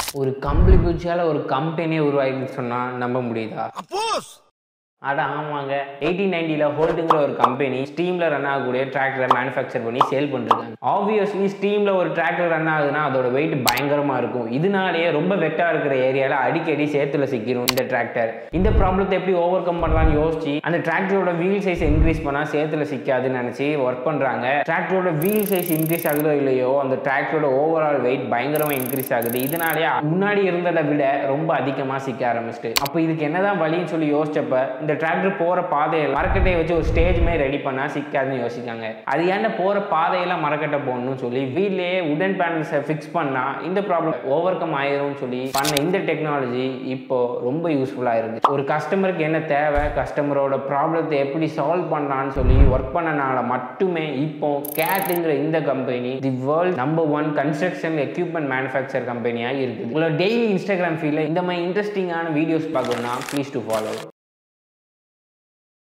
ஒரு கம்பளி பூச்சியால் ஒரு கம்பெனியே உருவாகின்னு சொன்னால் நம்ப முடியுதா அட ஆமாங்க எயிட்டீன் நைன்டியில் ஹோல்டுங்கிற ஒரு கம்பெனி ஸ்டீமில் ரன் ஆகக்கூடிய டிராக்டரை மேனுஃபேக்சர் பண்ணி சேல் பண்ணிருக்காங்க ஆப்வியஸ்லி ஸ்டீமில் ஒரு டிராக்டர் ரன் ஆகுதுன்னா அதோட வெயிட் பயங்கரமாக இருக்கும் இதனாலேயே ரொம்ப வெட்டாக இருக்கிற ஏரியாவில் அடிக்கடி சேத்துல சிக்கிரும் இந்த டிராக்டர் இந்த ப்ராப்ளத்தை எப்படி ஓவர் கம் பண்ணலாம்னு யோசிச்சு அந்த டிராக்டரோட வீல் சைஸ் இன்க்ரீஸ் பண்ணால் சேத்துல சிக்காதுன்னு நினச்சி ஒர்க் பண்ணுறாங்க டிராக்டரோட வீல் சைஸ் இன்க்ரீஸ் ஆகுதோ இல்லையோ அந்த டிராக்டரோட ஓவரால் வெயிட் பயங்கரமாக இன்க்ரீஸ் ஆகுது இதனாலேயே முன்னாடி இருந்ததை விட ரொம்ப அதிகமாக சிக்க ஆரம்பிச்சிட்டு அப்போ இதுக்கு என்னதான் வழின்னு சொல்லி யோசிச்சப்ப இந்த டிராக்டர் போகிற பாதையில் மரக்கட்டையை வச்சு ஒரு ஸ்டேஜ் மாதிரி ரெடி பண்ணால் சிக்காதுன்னு யோசிக்காங்க அது ஏன்டா போகிற பாதையெல்லாம் மரக்கட்டை போடணும்னு சொல்லி வீட்லேயே உடன் பேனல்ஸை ஃபிக்ஸ் பண்ணால் இந்த ப்ராப்ளம் ஓவர் கம் ஆயிரும்னு சொல்லி பண்ண இந்த டெக்னாலஜி இப்போ ரொம்ப யூஸ்ஃபுல்லாக இருக்குது ஒரு கஸ்டமருக்கு என்ன தேவை கஸ்டமரோட ப்ராப்ளத்தை எப்படி சால்வ் பண்ணலாம்னு சொல்லி ஒர்க் பண்ணனால மட்டுமே இப்போ கேட்டுங்கிற இந்த company the world number one construction equipment manufacture கம்பெனியாக இருக்குது உங்களோட டெய்லி இன்ஸ்டாகிராம் ஃபீல்டில் இந்த மாதிரி இன்ட்ரெஸ்டிங்கான வீடியோஸ் பார்க்கணும்னா ப்ளீஸ் டு ஃபாலோ